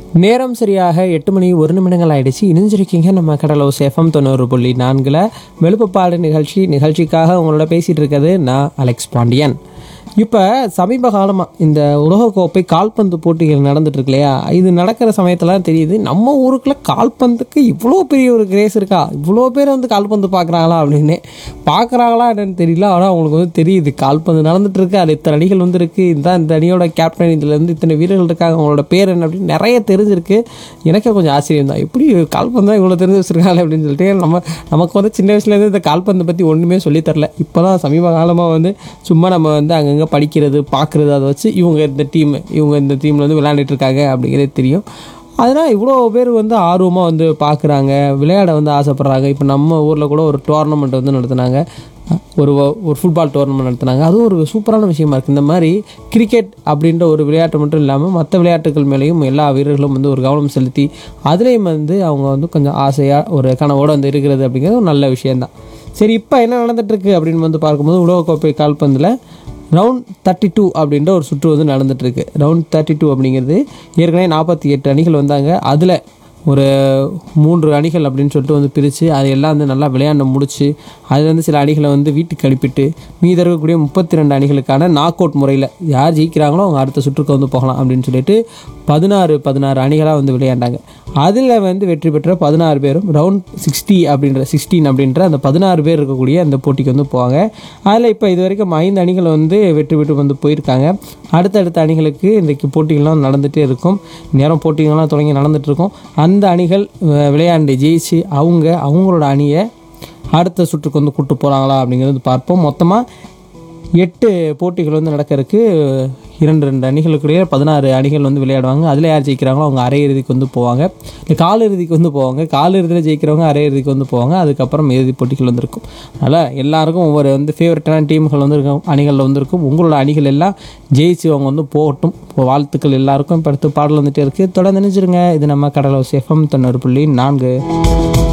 நேரம் சரியாக எட்டு மணி ஒரு நிமிடங்கள் ஆயிடுச்சு இணைஞ்சிருக்கீங்க நம்ம கடலோ சேஃபம் தொண்ணூறு புள்ளி நான்கில் வெளுப்புப்பாடு நிகழ்ச்சி நிகழ்ச்சிக்காக உங்களோட பேசிகிட்டு இருக்கிறது நான் அலெக்ஸ் பாண்டியன் இப்போ சமீப காலமாக இந்த உலகக்கோப்பை கால்பந்து போட்டிகள் நடந்துட்டு இருக்கு இல்லையா இது நடக்கிற சமயத்தில் தெரியுது நம்ம ஊருக்குள்ள கால்பந்துக்கு இவ்வளோ பெரிய ஒரு கிரேஸ் இருக்கா இவ்வளோ பேர் வந்து கால்பந்து பார்க்குறாங்களா அப்படின்னு பார்க்குறாங்களா என்னன்னு தெரியல ஆனால் அவங்களுக்கு வந்து தெரியுது கால்பந்து நடந்துட்டு இருக்கு அது இத்தனை அணிகள் வந்து இருக்கு இதுதான் இந்த அணியோட கேப்டன் இதுல இருந்து இத்தனை வீரர்கள் இருக்காங்க அவங்களோட பேர் என்ன அப்படின்னு நிறைய தெரிஞ்சிருக்கு எனக்கே கொஞ்சம் ஆச்சரியம் தான் எப்படி கால்பந்து தான் இவ்வளோ தெரிஞ்சு வச்சிருக்காங்க அப்படின்னு சொல்லிட்டு நம்ம நமக்கு வந்து சின்ன வயசுலேருந்து இந்த கால்பந்தை பற்றி ஒன்றுமே சொல்லித் தரல இப்போ தான் சமீப காலமாக வந்து சும்மா நம்ம வந்து அங்கங்கே படிக்கிறது பார்க்குறது அதை வச்சு இவங்க இந்த டீம் இவங்க இந்த டீமில் வந்து விளையாண்டுட்டு இருக்காங்க அப்படிங்கிறது தெரியும் அதனால் இவ்வளோ பேர் வந்து ஆர்வமாக வந்து பார்க்குறாங்க விளையாட வந்து ஆசைப்பட்றாங்க இப்போ நம்ம ஊரில் கூட ஒரு டோர்னமெண்ட் வந்து நடத்துனாங்க ஒரு வ- ஒரு ஃபுட்பால் டோர்னமெண்ட் நடத்துனாங்க அதுவும் ஒரு சூப்பரான விஷயமா இருக்குது இந்த மாதிரி கிரிக்கெட் அப்படின்ற ஒரு விளையாட்டு மட்டும் இல்லாமல் மற்ற விளையாட்டுகள் மேலேயும் எல்லா வீரர்களும் வந்து ஒரு கவனம் செலுத்தி அதுலேயும் வந்து அவங்க வந்து கொஞ்சம் ஆசையாக ஒரு கனவோடு வந்து இருக்கிறது அப்படிங்கிறது ஒரு நல்ல விஷயந்தான் சரி இப்போ என்ன நடந்துட்டுருக்கு அப்படின்னு வந்து பார்க்கும்போது உலகக்கோப்பை கால்பந்தில் ரவுண்ட் தேர்ட்டி டூ அப்படின்ற ஒரு சுற்று வந்து நடந்துட்டுருக்கு ரவுண்ட் தேர்ட்டி டூ அப்படிங்கிறது ஏற்கனவே நாற்பத்தி எட்டு அணிகள் வந்தாங்க அதில் ஒரு மூன்று அணிகள் அப்படின்னு சொல்லிட்டு வந்து பிரித்து அது எல்லாம் வந்து நல்லா விளையாண்டு முடிச்சு அதுலேருந்து சில அணிகளை வந்து வீட்டுக்கு அனுப்பிட்டு மீதி இருக்கக்கூடிய முப்பத்தி ரெண்டு அணிகளுக்கான நாக் அவுட் முறையில் யார் ஜெயிக்கிறாங்களோ அவங்க அடுத்த சுற்றுக்கு வந்து போகலாம் அப்படின்னு சொல்லிட்டு பதினாறு பதினாறு அணிகளாக வந்து விளையாண்டாங்க அதில் வந்து வெற்றி பெற்ற பதினாறு பேரும் ரவுண்ட் சிக்ஸ்டி அப்படின்ற சிக்ஸ்டீன் அப்படின்ற அந்த பதினாறு பேர் இருக்கக்கூடிய அந்த போட்டிக்கு வந்து போவாங்க அதில் இப்போ இது வரைக்கும் ஐந்து அணிகள் வந்து வெற்றி பெற்று வந்து போயிருக்காங்க அடுத்தடுத்த அணிகளுக்கு இன்றைக்கு போட்டிகள்லாம் நடந்துகிட்டே இருக்கும் நேரம் போட்டிகள்லாம் தொடங்கி நடந்துட்டு இருக்கும் அந்த அணிகள் அஹ், விளையாண்டு ஜெயிச்சு அவங்க அவங்களோட அணியை அடுத்த சுற்றுக்கு வந்து கூட்டு போகிறாங்களா அப்படிங்கிறது பார்ப்போம் மொத்தமாக எட்டு போட்டிகள் வந்து நடக்கிறதுக்கு இரண்டு ரெண்டு அணிகளுக்குடைய பதினாறு அணிகள் வந்து விளையாடுவாங்க அதில் யார் ஜெயிக்கிறாங்களோ அவங்க அரையிறுதிக்கு வந்து போவாங்க இல்லை காலிறுதிக்கு வந்து போவாங்க காலிறுதியில் ஜெயிக்கிறவங்க அரையிறுதிக்கு வந்து போவாங்க அதுக்கப்புறம் இறுதி போட்டிகள் வந்து இருக்கும் அதனால் எல்லாருக்கும் ஒவ்வொரு வந்து ஃபேவரட்டான டீம்கள் வந்து இருக்கும் அணிகளில் வந்து இருக்கும் உங்களோட அணிகள் எல்லாம் ஜெயிச்சு அவங்க வந்து போகட்டும் இப்போ வாழ்த்துக்கள் எல்லாருக்கும் இப்போ அடுத்து பாடல் வந்துட்டே இருக்குது தொடர்ந்து நினைச்சிருங்க இது நம்ம கடலோ சேஃபம் தொண்ணூறு புள்ளி நான்கு